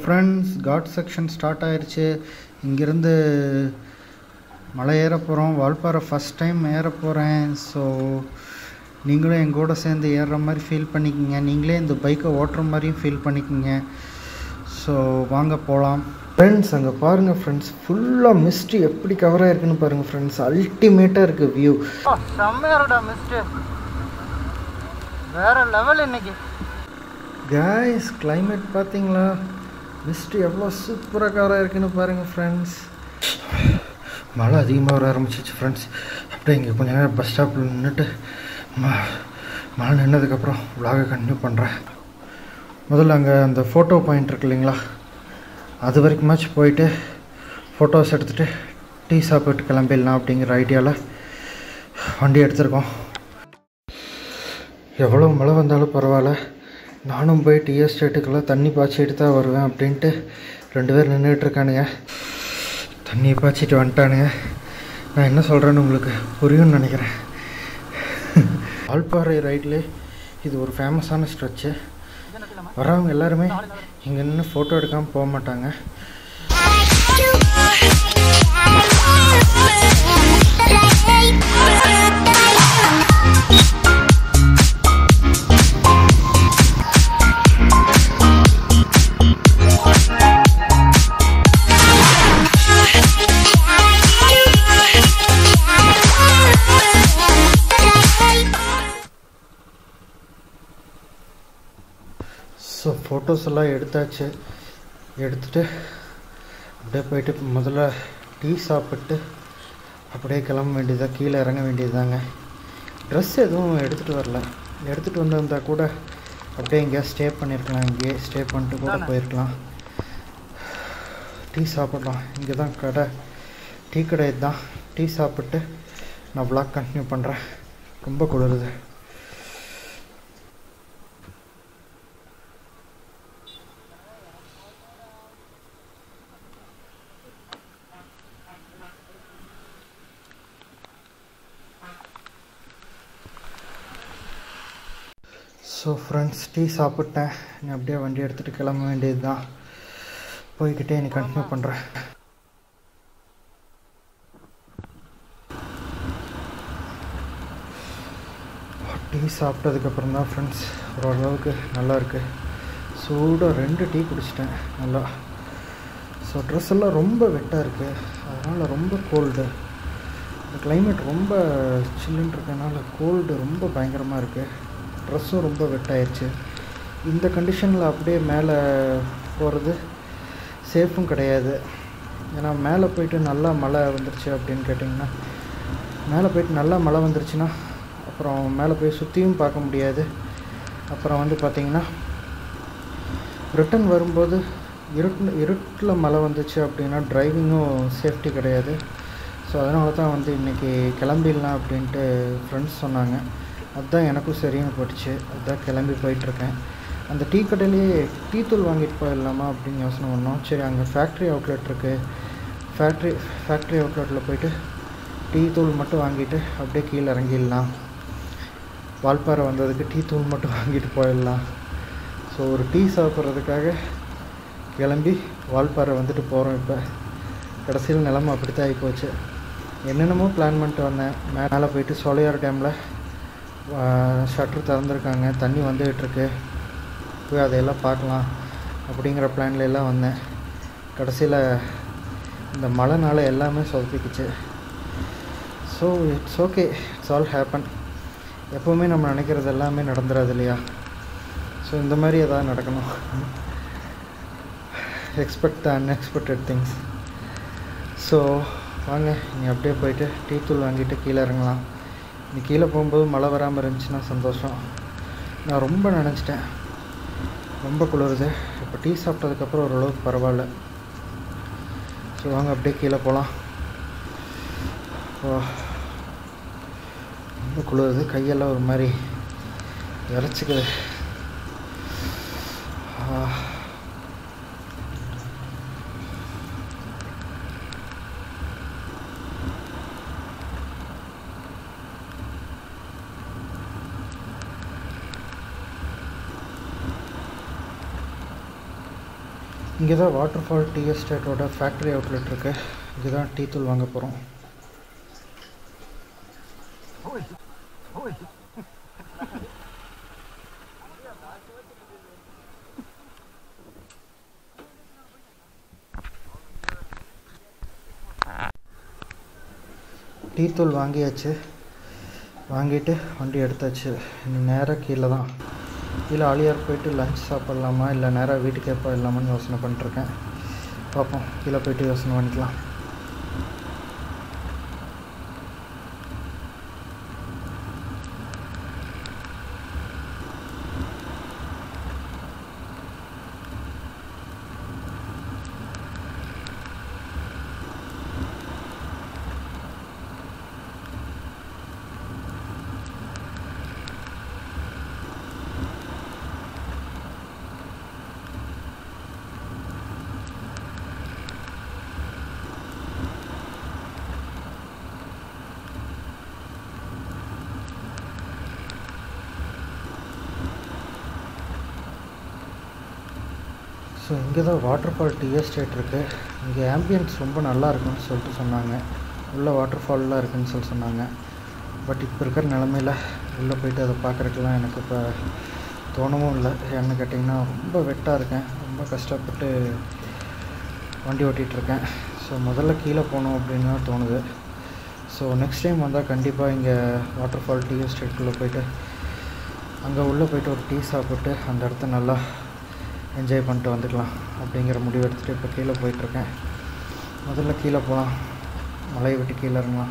friends God section start ஆயிருச்சு இங்கேருந்து மலை ஏற போகிறோம் வால்பாறை ஃபஸ்ட் டைம் ஏற போகிறேன் ஸோ நீங்களும் என் கூட சேர்ந்து ஏறுற மாதிரி ஃபீல் பண்ணிக்கோங்க நீங்களே இந்த பைக்கை ஓட்டுற மாதிரியும் ஃபீல் பண்ணிக்கோங்க ஸோ வாங்க போகலாம் ஃப்ரெண்ட்ஸ் அங்கே பாருங்கள் ஃப்ரெண்ட்ஸ் ஃபுல்லாக மிஸ்ட்ரி எப்படி கவர் ஆயிருக்குன்னு பாருங்கள் ஃப்ரெண்ட்ஸ் அல்டிமேட்டாக இருக்குது வியூ செம்மையாருடா மிஸ்ட்டு வேற லெவல் இன்னைக்கு காய்ஸ் climate பார்த்தீங்களா மிஸ்ட் எவ்வளோ சூப்பராக கவராக இருக்குன்னு பாருங்கள் ஃப்ரெண்ட்ஸ் மழை அதிகமாக வர ஆரம்பிச்சிச்சு ஃப்ரெண்ட்ஸ் அப்படியே இங்கே கொஞ்ச நேரம் பஸ் ஸ்டாப்பில் நின்றுட்டு ம மழை நின்னதுக்கப்புறம் vlog-அ கண்டினியூ பண்ணுறேன் முதல்ல அங்கே அந்த ஃபோட்டோ பாயிண்ட் இருக்கு இல்லைங்களா அது வரைக்குமாச்சும் போயிட்டு ஃபோட்டோஸ் எடுத்துகிட்டு டீ சாப்பிட்டு கிளம்பிடலாம் அப்படிங்கிற ஐடியாவில் வண்டி எடுத்திருக்கோம் எவ்வளோ மழை வந்தாலும் பரவாயில்ல நானும் போய் டீ எஸ்டேட்டுக்கெல்லாம் தண்ணி பாய்ச்சிட்டு தான் வருவேன் அப்படின்ட்டு ரெண்டு பேர் நின்றுட்டு இருக்கானுங்க தண்ணியை பாய்ச்சிட்டு வந்துட்டானுங்க நான் என்ன சொல்கிறேன்னு உங்களுக்கு புரியும்னு நினைக்கிறேன் ஆல்பாறை ரைட்லே இது ஒரு ஃபேமஸான ஸ்ட்ரெச்சு வரவங்க எல்லாருமே இங்கே நின்று ஃபோட்டோ எடுக்காமல் போக மாட்டாங்க ஸோ ஃபோட்டோஸ் எல்லாம் எடுத்தாச்சு எடுத்துட்டு அப்படியே போயிட்டு முதல்ல டீ சாப்பிட்டு அப்படியே கிளம்ப வேண்டியதாக கீழே இறங்க வேண்டியதுதாங்க ட்ரெஸ் எதுவும் எடுத்துகிட்டு வரல எடுத்துகிட்டு வந்திருந்தா கூட அப்படியே எங்கேயா ஸ்டே பண்ணியிருக்கலாம் இங்கேயே ஸ்டே பண்ணிட்டு கூட போயிருக்கலாம் டீ சாப்பிட்லாம் இங்கே தான் கடை டீ கடை இதுதான் டீ சாப்பிட்டு நான் vlog கண்டினியூ பண்ணுறேன் ரொம்ப குளிருது ஸோ ஃப்ரெண்ட்ஸ் டீ சாப்பிட்டேன் நீ அப்படியே வண்டி எடுத்துகிட்டு கிளம்ப வேண்டியது தான் போய்கிட்டே நீ கண்டினியூ பண்ணுறேன் டீ சாப்பிட்டதுக்கப்புறம் தான் ஃப்ரெண்ட்ஸ் ஓரளவுக்கு நல்லா இருக்குது சூடாக ரெண்டு டீ குடிச்சிட்டேன் நல்லா ஸோ ட்ரெஸ் எல்லாம் ரொம்ப வெட்டாக இருக்குது அதனால் ரொம்ப கோல்டு இந்த climate ரொம்ப சில்லுன்னு இருக்கனால கோல்டு ரொம்ப பயங்கரமாக இருக்குது ட்ரெஸ்ஸும் ரொம்ப வெட்டாயிருச்சு இந்த கண்டிஷனில் அப்படியே மேலே போகிறது சேஃபும் கிடையாது ஏன்னா மேலே போயிட்டு நல்லா மழை வந்துருச்சு அப்படின்னு கேட்டிங்கன்னா மேலே போயிட்டு நல்லா மழை வந்துருச்சுன்னா அப்புறம் மேலே போய் சுற்றியும் பார்க்க முடியாது அப்புறம் வந்து பார்த்திங்கன்னா ரிட்டன் வரும்போது இருட்டு இருட்டில் மழை வந்துச்சு அப்படின்னா டிரைவிங்கும் சேஃப்டி கிடையாது ஸோ அதனால தான் வந்து இன்றைக்கி கிளம்பிடலாம் அப்படின்ட்டு ஃப்ரெண்ட்ஸ் சொன்னாங்க அதுதான் எனக்கும் சரின்னு போட்டுச்சு அதுதான் கிளம்பி போயிட்டுருக்கேன் அந்த டீ கடையிலேயே டீ தூள் வாங்கிட்டு போயிடலாமா அப்படின்னு யோசனை பண்ணோம் சரி அங்கே ஃபேக்ட்ரி அவுட்லெட் இருக்குது ஃபேக்ட்ரி ஃபேக்ட்ரி அவுட்லெட்டில் போயிட்டு டீ தூள் மட்டும் வாங்கிட்டு அப்படியே கீழே இறங்கிடலாம் வால்பாறை வந்ததுக்கு டீ தூள் மட்டும் வாங்கிட்டு போயிடலாம் ஸோ ஒரு டீ சாப்பிட்றதுக்காக கிளம்பி வால்பாறை வந்துட்டு போகிறோம் இப்போ கடைசியில் நிலமை அப்படித்தான் ஆகி போச்சு என்னென்னமோ பிளான் பண்ணிட்டு வந்தேன் மேலே போயிட்டு சோலையார் டேமில் ஷட்ரு திறந்துருக்காங்க தண்ணி வந்துகிட்ருக்கு போய் அதையெல்லாம் பார்க்கலாம் அப்படிங்கிற பிளான்ல எல்லாம் வந்தேன் கடைசியில் இந்த மழைனால எல்லாமே சொதப்பிக்குச்சு so it's okay it's all happen எப்போவுமே நம்ம நினைக்கிறது எல்லாமே நடந்துடாது இல்லையா ஸோ இந்த மாதிரி எதாவது நடக்கணும் expect the unexpected things so வாங்க நீ அப்படியே போயிட்டு டீ தூள் வாங்கிட்டு கீழே இறங்கலாம் நீ கீழே போகும்போது மழை வராமல் இருந்துச்சுன்னா சந்தோஷம் நான் ரொம்ப நினச்சிட்டேன் ரொம்ப குளிருது இப்போ டீ சாப்பிட்டதுக்கப்புறம் ஓரளவுக்கு பரவாயில்ல ஸோ வாங்க அப்படியே கீழே போகலாம் ஓ ரொம்ப குளிருது கையெல்லாம் ஒரு மாதிரி இறச்சிக்குது ஆ இங்கே தான் வாட்டர் ஃபால் டீ எஸ்டேட்டோட ஃபேக்ட்ரி அவுட்லெட் இருக்குது இங்கே தான் டீ தூள் வாங்க போகிறோம் டீ தூள் வாங்கியாச்சு வாங்கிட்டு வண்டி எடுத்தாச்சு இனி நேராக கீழே தான் கீழே ஆலியார் போயிட்டு லஞ்ச் சாப்பிட்லாமா இல்லை நேராக வீட்டுக்கே போயிடலாமான்னு யோசனை பண்ணிட்டுருக்கேன் பார்ப்போம் கீழே போயிட்டு யோசனை பண்ணிக்கலாம் ஸோ இங்கே தான் வாட்டர் ஃபால் டீ எஸ்டேட் இருக்குது இங்கே ஆம்பியன்ஸ் ரொம்ப நல்லா இருக்குன்னு சொல்லிட்டு சொன்னாங்க உள்ளே வாட்டர் ஃபால்லாம் இருக்குன்னு சொல்லி சொன்னாங்க பட் இப்போ இருக்கிற நிலமையில உள்ளே போயிட்டு அதை பார்க்குறதுக்கெலாம் எனக்கு இப்போ தோணவும் இல்லை ஏன்னு கேட்டிங்கன்னா ரொம்ப வெட்டாக இருக்கேன் ரொம்ப கஷ்டப்பட்டு வண்டி ஓட்டிகிட்ருக்கேன் ஸோ முதல்ல கீழே போகணும் அப்படின்னு தான் தோணுது ஸோ நெக்ஸ்ட் டைம் வந்தால் கண்டிப்பாக இங்கே வாட்டர் ஃபால் டீ எஸ்டேட்குள்ளே போயிட்டு அங்கே உள்ளே போயிட்டு ஒரு டீ சாப்பிட்டு அந்த இடத்த நல்லா என்ஜாய் பண்ணிட்டு வந்துக்கலாம் அப்படிங்கிற முடிவு எடுத்துகிட்டு இப்போ கீழே போயிட்டுருக்கேன் முதல்ல கீழே போகலாம் மலையை விட்டு கீழே இறங்கலாம்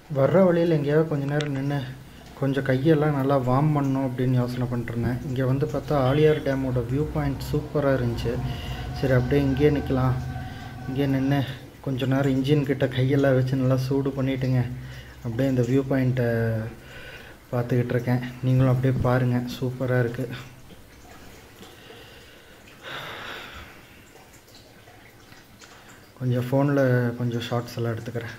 வர்ற வழியில் எங்கேயாவது கொஞ்ச நேரம் நின்று கொஞ்சம் கையெல்லாம் நல்லா வார்ம் பண்ணணும் அப்படின்னு யோசனை பண்ணிட்டுருந்தேன் இங்கே வந்து பார்த்தா ஆலியார் டேமோட வியூ பாயிண்ட் சூப்பராக இருந்துச்சு சரி அப்படியே இங்கேயே நிற்கலாம் இங்கேயே நின்று கொஞ்ச நேரம் இன்ஜின் கிட்ட கையெல்லாம் வச்சு நல்லா சூடு பண்ணிட்டுங்க அப்படியே இந்த வியூ பாயிண்ட்டை பார்த்துக்கிட்டு இருக்கேன் நீங்களும் அப்படியே பாருங்கள் சூப்பராக இருக்குது கொஞ்சம் ஃபோனில் கொஞ்சம் ஷார்ட்ஸ் எல்லாம் எடுத்துக்கிறேன்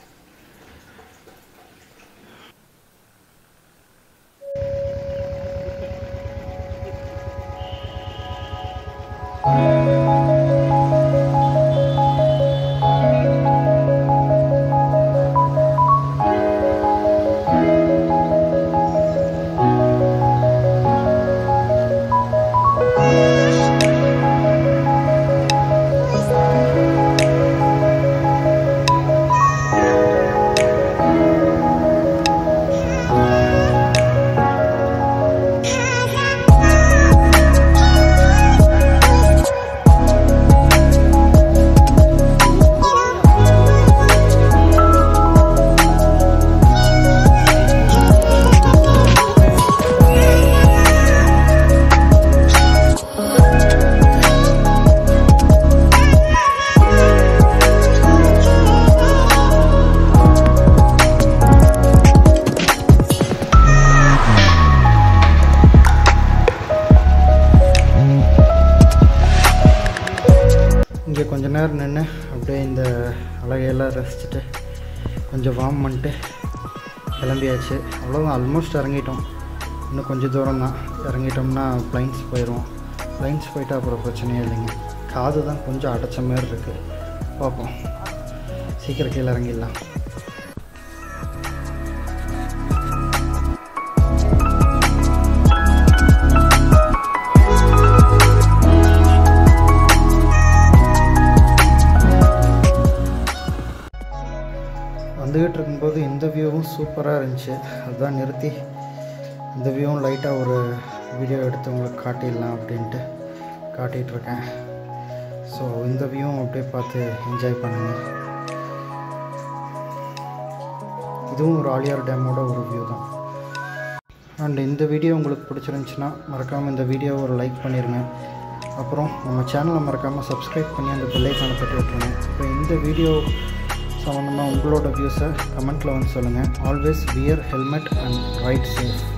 இங்கே கொஞ்ச நேரம் நின்று அப்படியே இந்த அழகையெல்லாம் ரசிச்சுட்டு கொஞ்சம் வார்ம் பண்ணிட்டு கிளம்பியாச்சு அவ்வளோதான் ஆல்மோஸ்ட் இறங்கிட்டோம் இன்னும் கொஞ்சம் தூரம் தான் இறங்கிட்டோம்னா ப்ளைன்ஸ் போயிடும் ப்ளைன்ஸ் போயிட்டா அப்புறம் பிரச்சனையே இல்லைங்க காது தான் கொஞ்சம் அடைச்ச மாதிரி இருக்குது பார்ப்போம் சீக்கிரம் கீழே இறங்கிடலாம் வந்துக்கிட்டு இருக்கும்போது இந்த வியூவும் சூப்பராக இருந்துச்சு அதுதான் நிறுத்தி இந்த வியூவும் லைட்டாக ஒரு வீடியோ எடுத்து உங்களுக்கு காட்டிடலாம் அப்படின்ட்டு காட்டிகிட்ருக்கேன் ஸோ இந்த வியூவும் அப்படியே பார்த்து என்ஜாய் பண்ணுங்கள் இதுவும் ஒரு ஆலியார் டேமோட ஒரு வியூ தான் அண்ட் இந்த வீடியோ உங்களுக்கு பிடிச்சிருந்துச்சுன்னா மறக்காமல் இந்த வீடியோவை ஒரு லைக் பண்ணிடுங்க அப்புறம் நம்ம சேனலை மறக்காமல் சப்ஸ்கிரைப் பண்ணி அந்த பெல்லைக்கான தட்டி விட்டுருங்க இப்போ இந்த வீடியோ சம்மந்தமாக உங்களோட வியூஸை கமெண்ட்டில் வந்து சொல்லுங்கள் always wear helmet and ride safe